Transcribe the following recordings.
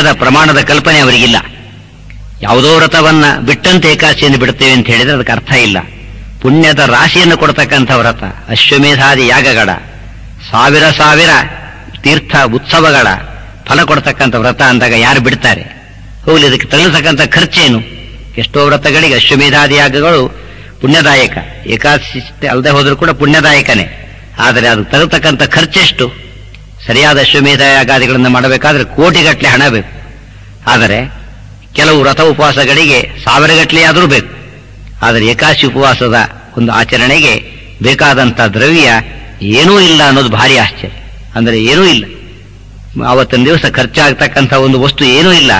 ಪುಣ್ಯದ ಪ್ರಮಾಣದ ಕಲ್ಪನೆ ಅವರಿಗಿಲ್ಲ ಯಾವುದೋ ವ್ರತವನ್ನ ಬಿಟ್ಟಂತೆ ಏಕಾದಶಿಯನ್ನು ಬಿಡುತ್ತೇವೆ ಅಂತ ಹೇಳಿದ್ರೆ ಅದಕ್ಕೆ ಅರ್ಥ ಇಲ್ಲ ಪುಣ್ಯದ ರಾಶಿಯನ್ನು ಕೊಡ್ತಕ್ಕಂಥ ವ್ರತ ಅಶ್ವಮೇಧಾದಿ ಯಾಗಗಳ ಸಾವಿರ ಸಾವಿರ ತೀರ್ಥ ಉತ್ಸವಗಳ ಫಲ ಕೊಡ್ತಕ್ಕಂಥ ವ್ರತ ಅಂದಾಗ ಯಾರು ಬಿಡ್ತಾರೆ ಹೋಗ್ಲಿ ಇದಕ್ಕೆ ತಗಲತಕ್ಕಂಥ ಖರ್ಚೇನು ಎಷ್ಟೋ ವ್ರತಗಳಿಗೆ ಅಶ್ವಮೇಧಾದಿ ಯಾಗಗಳು ಪುಣ್ಯದಾಯಕ ಏಕಾದಶಿ ಅಲ್ಲದೆ ಹೋದರೂ ಕೂಡ ಪುಣ್ಯದಾಯಕನೇ ಆದರೆ ಅದು ತಗತಕ್ಕಂಥ ಖರ್ಚೆಷ್ಟು ಸರಿಯಾದ ಅಶ್ವಮೇಧ ಯಾಗಾದಿಗಳನ್ನು ಮಾಡಬೇಕಾದ್ರೆ ಕೋಟಿಗಟ್ಟಲೆ ಹಣ ಬೇಕು ಆದರೆ ಕೆಲವು ವ್ರತ ಉಪವಾಸಗಳಿಗೆ ಸಾವಿರಗಟ್ಟಲೆ ಆದರೂ ಬೇಕು ಆದರೆ ಏಕಾಶಿ ಉಪವಾಸದ ಒಂದು ಆಚರಣೆಗೆ ಬೇಕಾದಂಥ ದ್ರವ್ಯ ಏನೂ ಇಲ್ಲ ಅನ್ನೋದು ಭಾರಿ ಆಶ್ಚರ್ಯ ಅಂದರೆ ಏನೂ ಇಲ್ಲ ಆವತ್ತಿನ ದಿವಸ ಖರ್ಚಾಗ್ತಕ್ಕಂಥ ಒಂದು ವಸ್ತು ಏನೂ ಇಲ್ಲ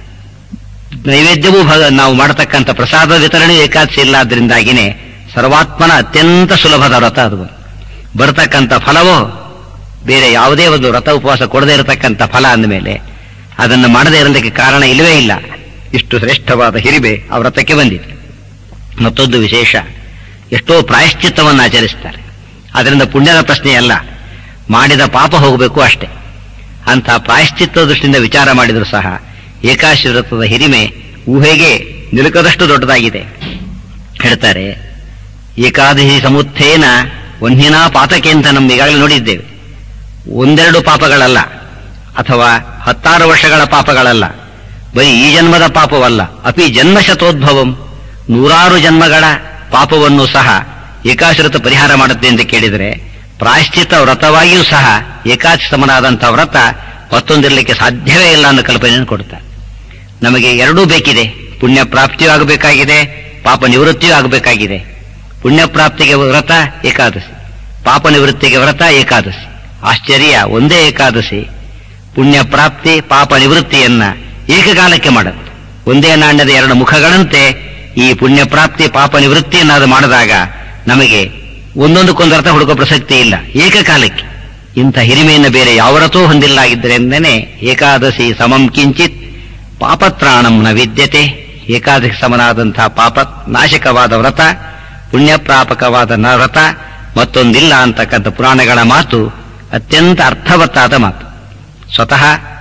ನೈವೇದ್ಯವೂ ಭಗ ನಾವು ಮಾಡತಕ್ಕಂಥ ಪ್ರಸಾದ ವಿತರಣೆ ಏಕಾದಶಿ ಇಲ್ಲ ಆದ್ರಿಂದಾಗಿನೇ ಸರ್ವಾತ್ಮನ ಅತ್ಯಂತ ಸುಲಭದ ವ್ರತ ಅದು ಬರತಕ್ಕಂಥ ಫಲವೋ ಬೇರೆ ಯಾವುದೇ ಒಂದು ವ್ರತ ಉಪವಾಸ ಕೊಡದೇ ಇರತಕ್ಕಂಥ ಫಲ ಅಂದಮೇಲೆ ಅದನ್ನು ಮಾಡದೇ ಇರಲಿಕ್ಕೆ ಕಾರಣ ಇಲ್ಲವೇ ಇಲ್ಲ ಇಷ್ಟು ಶ್ರೇಷ್ಠವಾದ ಹಿರಿಮೆ ಆ ವ್ರತಕ್ಕೆ ಬಂದಿದೆ ಮತ್ತೊಂದು ವಿಶೇಷ ಎಷ್ಟೋ ಪ್ರಾಯಶ್ಚಿತ್ತವನ್ನು ಆಚರಿಸ್ತಾರೆ ಅದರಿಂದ ಪುಣ್ಯದ ಪ್ರಶ್ನೆ ಅಲ್ಲ ಮಾಡಿದ ಪಾಪ ಹೋಗಬೇಕು ಅಷ್ಟೇ ಅಂತ ಪ್ರಾಯಶ್ಚಿತ್ತ ದೃಷ್ಟಿಯಿಂದ ವಿಚಾರ ಮಾಡಿದರೂ ಸಹ ಏಕಾಶಿ ವ್ರತದ ಹಿರಿಮೆ ಊಹೆಗೆ ನಿಲುಕದಷ್ಟು ದೊಡ್ಡದಾಗಿದೆ ಹೇಳ್ತಾರೆ ಏಕಾದಶಿ ಸಮುತ್ಥೇನ ವನ್ಹಿನಾ ಪಾತಕೆ ಅಂತ ನಮ್ಮ ಈಗಾಗಲೇ ನೋಡಿದ್ದೇವೆ ಒಂದೆರಡು ಪಾಪಗಳಲ್ಲ ಅಥವಾ ಹತ್ತಾರು ವರ್ಷಗಳ ಪಾಪಗಳಲ್ಲ ಬರೀ ಈ ಜನ್ಮದ ಪಾಪವಲ್ಲ ಅಪಿ ಜನ್ಮ ಶತೋದ್ಭವಂ ನೂರಾರು ಜನ್ಮಗಳ ಪಾಪವನ್ನು ಸಹ ಏಕಾಶ್ರತ ಪರಿಹಾರ ಮಾಡುತ್ತೆ ಅಂತ ಕೇಳಿದರೆ ಪ್ರಾಯಶ್ಚಿತ್ತ ವ್ರತವಾಗಿಯೂ ಸಹ ಏಕಾದಶಿ ಸಮನಾದಂತಹ ವ್ರತ ಮತ್ತೊಂದಿರಲಿಕ್ಕೆ ಸಾಧ್ಯವೇ ಇಲ್ಲ ಅನ್ನೋ ಕಲ್ಪನೆಯನ್ನು ಕೊಡ್ತಾರೆ ನಮಗೆ ಎರಡೂ ಬೇಕಿದೆ ಪುಣ್ಯ ಪ್ರಾಪ್ತಿಯೂ ಆಗಬೇಕಾಗಿದೆ ಪಾಪ ನಿವೃತ್ತಿಯೂ ಆಗಬೇಕಾಗಿದೆ ಪುಣ್ಯ ಪ್ರಾಪ್ತಿಗೆ ವ್ರತ ಏಕಾದಶಿ ಪಾಪ ನಿವೃತ್ತಿಗೆ ವ್ರತ ಏಕಾದಶಿ ಆಶ್ಚರ್ಯ ಒಂದೇ ಏಕಾದಶಿ ಪುಣ್ಯ ಪ್ರಾಪ್ತಿ ಪಾಪ ನಿವೃತ್ತಿಯನ್ನ ಏಕಕಾಲಕ್ಕೆ ಮಾಡುತ್ತೆ ಒಂದೇ ನಾಣ್ಯದ ಎರಡು ಮುಖಗಳಂತೆ ಈ ಪುಣ್ಯ ಪ್ರಾಪ್ತಿ ಪಾಪ ನಿವೃತ್ತಿಯನ್ನಾದ ಮಾಡಿದಾಗ ನಮಗೆ ಒಂದೊಂದಕ್ಕೊಂದು ಅರ್ಥ ಹುಡುಕೋ ಪ್ರಸಕ್ತಿ ಇಲ್ಲ ಏಕಕಾಲಕ್ಕೆ ಇಂಥ ಹಿರಿಮೆಯನ್ನು ಬೇರೆ ಯಾವರತೂ ಹೊಂದಿಲ್ಲಾಗಿದ್ದರಿಂದನೇ ಏಕಾದಶಿ ಸಮಂ ಕಿಂಚಿತ್ ಪಾಪತ್ರಾಣಂ ನ ವಿದ್ಯತೆ ಏಕಾದಶಿ ಸಮನಾದಂತಹ ಪಾಪ ನಾಶಕವಾದ ವ್ರತ ಪುಣ್ಯಪ್ರಾಪಕವಾದ ನ ವ್ರತ ಮತ್ತೊಂದಿಲ್ಲ ಅಂತಕ್ಕಂಥ ಪುರಾಣಗಳ ಮಾತು ಅತ್ಯಂತ ಅರ್ಥವತ್ತಾದ ಮಾತು ಸ್ವತಃ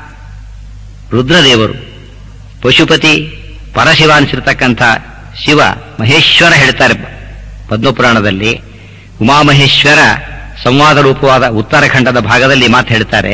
ರುದ್ರದೇವರು ಪಶುಪತಿ ಪರಶಿವ ಅನಿಸಿರ್ತಕ್ಕಂಥ ಶಿವ ಮಹೇಶ್ವರ ಹೇಳ್ತಾರೆ ಪದ್ಮಪುರಾಣದಲ್ಲಿ ಉಮಾಮಹೇಶ್ವರ ಸಂವಾದ ರೂಪವಾದ ಉತ್ತರಾಖಂಡದ ಭಾಗದಲ್ಲಿ ಮಾತು ಹೇಳ್ತಾರೆ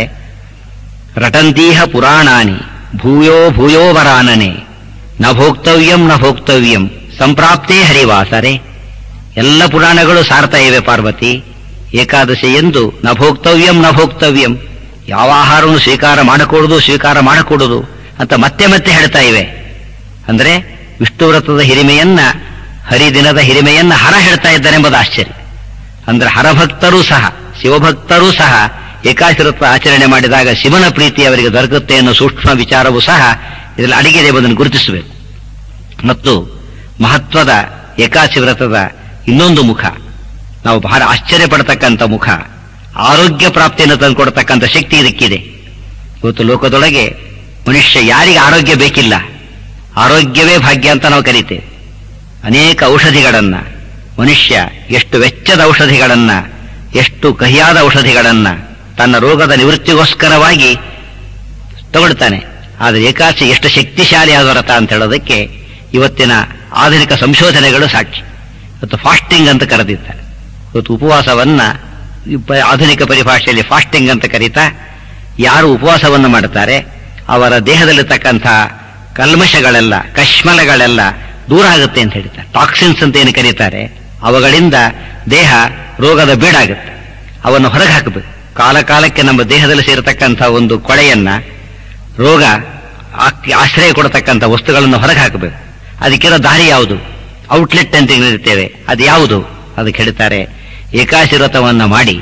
ರಟಂತೀಹ ಪುರಾಣಾನಿ ಭೂಯೋ ಭೂಯೋ ವರಾನನೆ ನ ಭೋಕ್ತವ್ಯಂ ನ ಭೋಕ್ತವ್ಯಂ ಸಂಪ್ರಾಪ್ತೇ ಹರಿವಾಸರೆ ಎಲ್ಲ ಪುರಾಣಗಳು ಸಾರ್ತಾ ಇವೆ ಪಾರ್ವತಿ ಏಕಾದಶಿ ಎಂದು ನ ಭೋಕ್ತವ್ಯಂ ನ ಭೋಕ್ತವ್ಯಂ ಯಾವ ಆಹಾರವನ್ನು ಸ್ವೀಕಾರ ಮಾಡಕೂಡುದು ಸ್ವೀಕಾರ ಮಾಡಕೂಡುದು ಅಂತ ಮತ್ತೆ ಮತ್ತೆ ಹೇಳ್ತಾ ಇವೆ ಅಂದ್ರೆ ವಿಷ್ಣು ವ್ರತದ ಹಿರಿಮೆಯನ್ನ ಹರಿದಿನದ ಹಿರಿಮೆಯನ್ನ ಹರ ಹೇಳ್ತಾ ಇದ್ದಾರೆ ಎಂಬುದು ಆಶ್ಚರ್ಯ ಅಂದ್ರೆ ಹರಭಕ್ತರೂ ಸಹ ಶಿವಭಕ್ತರೂ ಸಹ ಏಕಾಶಿ ವ್ರತ ಆಚರಣೆ ಮಾಡಿದಾಗ ಶಿವನ ಪ್ರೀತಿ ಅವರಿಗೆ ದೊರಕುತ್ತೆ ಅನ್ನೋ ಸೂಕ್ಷ್ಮ ವಿಚಾರವೂ ಸಹ ಇದರಲ್ಲಿ ಅಡಿಗೆ ಎಂಬುದನ್ನು ಗುರುತಿಸಬೇಕು ಮತ್ತು ಮಹತ್ವದ ಏಕಾಶಿ ವ್ರತದ ಇನ್ನೊಂದು ಮುಖ ನಾವು ಬಹಳ ಆಶ್ಚರ್ಯ ಪಡ್ತಕ್ಕಂಥ ಮುಖ ಆರೋಗ್ಯ ಪ್ರಾಪ್ತಿಯನ್ನು ತಂದುಕೊಡ್ತಕ್ಕಂಥ ಶಕ್ತಿ ಇದಕ್ಕಿದೆ ಇವತ್ತು ಲೋಕದೊಳಗೆ ಮನುಷ್ಯ ಯಾರಿಗೆ ಆರೋಗ್ಯ ಬೇಕಿಲ್ಲ ಆರೋಗ್ಯವೇ ಭಾಗ್ಯ ಅಂತ ನಾವು ಕರಿತೇವೆ ಅನೇಕ ಔಷಧಿಗಳನ್ನ ಮನುಷ್ಯ ಎಷ್ಟು ವೆಚ್ಚದ ಔಷಧಿಗಳನ್ನ ಎಷ್ಟು ಕಹಿಯಾದ ಔಷಧಿಗಳನ್ನ ತನ್ನ ರೋಗದ ನಿವೃತ್ತಿಗೋಸ್ಕರವಾಗಿ ತಗೊಳ್ತಾನೆ ಆದರೆ ಏಕಾಚಿ ಎಷ್ಟು ಶಕ್ತಿಶಾಲಿಯಾದ ವ್ರತ ಅಂತ ಹೇಳೋದಕ್ಕೆ ಇವತ್ತಿನ ಆಧುನಿಕ ಸಂಶೋಧನೆಗಳು ಸಾಕ್ಷಿ ಇವತ್ತು ಫಾಸ್ಟಿಂಗ್ ಅಂತ ಕರೆದಿದ್ದಾರೆ ಇವತ್ತು ಉಪವಾಸವನ್ನ ಇಪ್ಪ- ಆಧುನಿಕ ಪರಿಭಾಷೆಯಲ್ಲಿ ಫಾಸ್ಟಿಂಗ್ ಅಂತ ಕರೀತಾ ಯಾರು ಉಪವಾಸವನ್ನು ಮಾಡುತ್ತಾರೆ ಅವರ ದೇಹದಲ್ಲಿರ್ತಕ್ಕಂಥ ಕಲ್ಮಶಗಳೆಲ್ಲ ಕಶ್ಮಲಗಳೆಲ್ಲ ದೂರ ಆಗುತ್ತೆ ಅಂತ ಹೇಳ್ತಾರೆ ಟಾಕ್ಸಿನ್ಸ್ ಅಂತ ಏನು ಕರೀತಾರೆ ಅವುಗಳಿಂದ ದೇಹ ರೋಗದ ಬೀಡಾಗುತ್ತೆ ಅವನ್ನು ಹೊರಗೆ ಹಾಕಬೇಕು ಕಾಲ ಕಾಲಕ್ಕೆ ನಮ್ಮ ದೇಹದಲ್ಲಿ ಸೇರತಕ್ಕಂಥ ಒಂದು ಕೊಳೆಯನ್ನ ರೋಗ ಆಕ್- ಆಶ್ರಯ ಕೊಡತಕ್ಕಂಥ ವಸ್ತುಗಳನ್ನು ಹೊರಗೆ ಹಾಕಬೇಕು ಅದಕ್ಕಿರೋ ದಾರಿ ಯಾವುದು ಔಟ್ಲೆಟ್ ಅಂತ ಹೇಳಿರ್ತೇವೆ ಅದು ಯಾವುದು ಅದಕ್ಕೆ ಹೇಳ್ತಾರೆ ಏಕಾಶಿ ವ್ರತವನ್ನ ಮಾಡಿ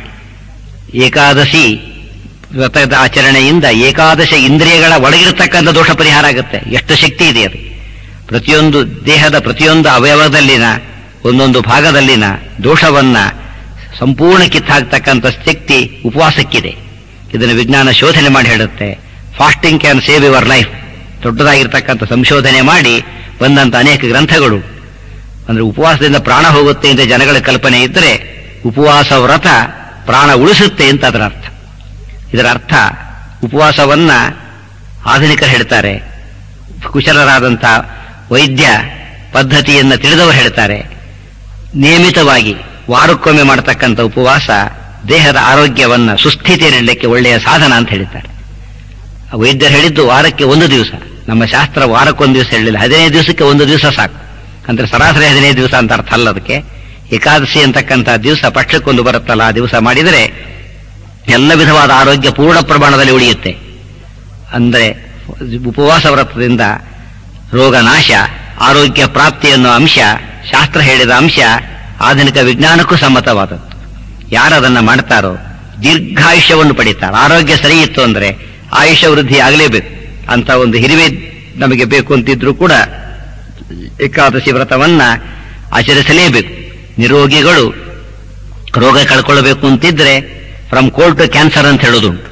ಏಕಾದಶಿ ವ್ರತದ ಆಚರಣೆಯಿಂದ ಏಕಾದಶ ಇಂದ್ರಿಯಗಳ ಒಳಗಿರತಕ್ಕಂಥ ದೋಷ ಪರಿಹಾರ ಆಗುತ್ತೆ ಎಷ್ಟು ಶಕ್ತಿ ಇದೆ ಅದು ಪ್ರತಿಯೊಂದು ದೇಹದ ಪ್ರತಿಯೊಂದು ಅವಯವದಲ್ಲಿನ ಒಂದೊಂದು ಭಾಗದಲ್ಲಿನ ದೋಷವನ್ನ ಸಂಪೂರ್ಣ ಕಿತ್ತಾಕ್ತಕ್ಕಂಥ ಶಕ್ತಿ ಉಪವಾಸಕ್ಕಿದೆ ಇದನ್ನು ವಿಜ್ಞಾನ ಶೋಧನೆ ಮಾಡಿ ಹೇಳುತ್ತೆ fasting can save your life ದೊಡ್ಡದಾಗಿರ್ತಕ್ಕಂಥ ಸಂಶೋಧನೆ ಮಾಡಿ ಬಂದಂತ ಅನೇಕ ಗ್ರಂಥಗಳು ಅಂದ್ರೆ ಉಪವಾಸದಿಂದ ಪ್ರಾಣ ಹೋಗುತ್ತೆ ಅಂತ ಜನಗಳ ಕಲ್ಪನೆ ಇದ್ದರೆ ಉಪವಾಸ ವ್ರತ ಪ್ರಾಣ ಉಳಿಸುತ್ತೆ ಅಂತ ಅದರ ಅರ್ಥ ಇದರ ಅರ್ಥ ಉಪವಾಸವನ್ನ ಆಧುನಿಕರು ಹೇಳ್ತಾರೆ ಕುಶಲರಾದಂಥ ವೈದ್ಯ ಪದ್ಧತಿಯನ್ನು ತಿಳಿದವರು ಹೇಳ್ತಾರೆ ನಿಯಮಿತವಾಗಿ ವಾರಕ್ಕೊಮ್ಮೆ ಮಾಡತಕ್ಕಂಥ ಉಪವಾಸ ದೇಹದ ಆರೋಗ್ಯವನ್ನ ಸುಸ್ಥಿತಿಯಲ್ಲಿಡಲಿಕ್ಕೆ ಒಳ್ಳೆಯ ಸಾಧನ ಅಂತ ಹೇಳಿದ್ದಾರೆ ಆ ವೈದ್ಯರು ಹೇಳಿದ್ದು ವಾರಕ್ಕೆ ಒಂದು ದಿವಸ ನಮ್ಮ ಶಾಸ್ತ್ರ ವಾರಕ್ಕೊಂದು ದಿವಸ ಹೇಳಿಲ್ಲ ಹದಿನೈದು ದಿವಸಕ್ಕೆ ಒಂದು ದಿವಸ ಸಾಕು ಅಂದ್ರೆ ಸರಾಸರಿ ಹದಿನೈದು ದಿವಸ ಅಂತ ಅರ್ಥ ಅಲ್ಲ ಅದಕ್ಕೆ ಏಕಾದಶಿ ಅಂತಕ್ಕಂಥ ದಿವಸ ಪಕ್ಷಕ್ಕೊಂದು ಬರುತ್ತಲ್ಲ ಆ ದಿವಸ ಮಾಡಿದರೆ ಎಲ್ಲ ವಿಧವಾದ ಆರೋಗ್ಯ ಪೂರ್ಣ ಪ್ರಮಾಣದಲ್ಲಿ ಉಳಿಯುತ್ತೆ ಅಂದ್ರೆ ಉಪವಾಸ ವ್ರತದಿಂದ ರೋಗ ನಾಶ ಆರೋಗ್ಯ ಪ್ರಾಪ್ತಿ ಅನ್ನೋ ಅಂಶ ಶಾಸ್ತ್ರ ಹೇಳಿದ ಅಂಶ ಆಧುನಿಕ ವಿಜ್ಞಾನಕ್ಕೂ ಸಮ್ಮತವಾದದ್ದು ಯಾರು ಅದನ್ನ ಮಾಡ್ತಾರೋ ದೀರ್ಘಾಯುಷ್ಯವನ್ನು ಪಡಿತಾರೆ ಆರೋಗ್ಯ ಸರಿ ಇತ್ತು ಅಂದ್ರೆ ಆಯುಷ್ಯ ವೃದ್ಧಿ ಆಗಲೇಬೇಕು ಅಂತ ಒಂದು ಹಿರಿಮೆ ನಮಗೆ ಬೇಕು ಅಂತಿದ್ರು ಕೂಡ ಏಕಾದಶಿ ವ್ರತವನ್ನ ಆಚರಿಸಲೇಬೇಕು ನಿರೋಗಿಗಳು ರೋಗ ಕಳ್ಕೊಳ್ಬೇಕು ಅಂತಿದ್ರೆ ಫ್ರಮ್ ಕೋಲ್ಡ್ ಟು ಕ್ಯಾನ್ಸರ್ ಅಂತ ಹೇಳೋದುಂಟು